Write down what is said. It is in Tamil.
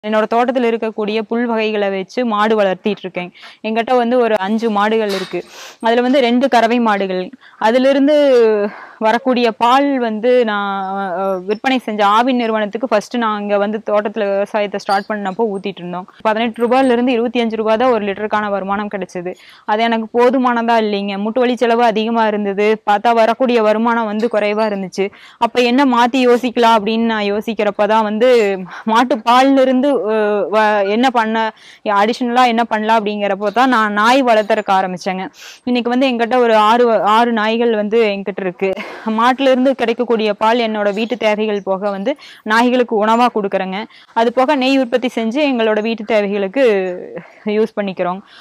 என்னோட தோட்டத்தில் இருக்கக்கூடிய புல் வகைகளை வச்சு மாடு வளர்த்திட்டு இருக்கேன் எங்கிட்ட வந்து ஒரு அஞ்சு மாடுகள் இருக்கு அதுல வந்து ரெண்டு கறவை மாடுகள் அதிலிருந்து வரக்கூடிய பால் வந்து நான் அஹ், விற்பனை செஞ்ச ஆவின் நிறுவனத்துக்கு ஃபர்ஸ்ட் நான் இங்க வந்து தோட்டத்துல விவசாயத்தை ஸ்டார்ட் பண்ணப்போ ஊத்திட்டு இருந்தோம் பதினெட்டு ரூபாயில இருந்து இருபத்தி அஞ்சு ரூபாய் தான் ஒரு லிட்டருக்கான வருமானம் கிடைச்சது அது எனக்கு போதுமானதா இல்லைங்க மூட்டு வலி செலவு அதிகமா இருந்தது பார்த்தா வரக்கூடிய வருமானம் வந்து குறைவா இருந்துச்சு அப்ப என்ன மாத்தி யோசிக்கலாம் அப்படின்னு நான் யோசிக்கிறப்பதான் வந்து மாட்டு பால்ல இருந்து அஹ், வ- என்ன பண்ண அடிஷ்னலா என்ன பண்ணலாம் அப்படிங்கிறப்போ தான் நான் நாய் வளர்த்துறக்க ஆரம்பிச்சேங்க இன்னைக்கு வந்து என்கிட்ட ஒரு ஆறு வ- ஆறு நாய்கள் வந்து என்கிட்ட இருக்கு மாட்டுல இருந்து கிடைக்கக்கூடிய பால் என்னோட வீட்டு தேவைகள் போக வந்து நாய்களுக்கு உணவா கொடுக்குறேங்க அது போக நெய் உற்பத்தி செஞ்சு எங்களோட வீட்டு தேவைகளுக்கு யூஸ் பண்ணிக்கிறோம்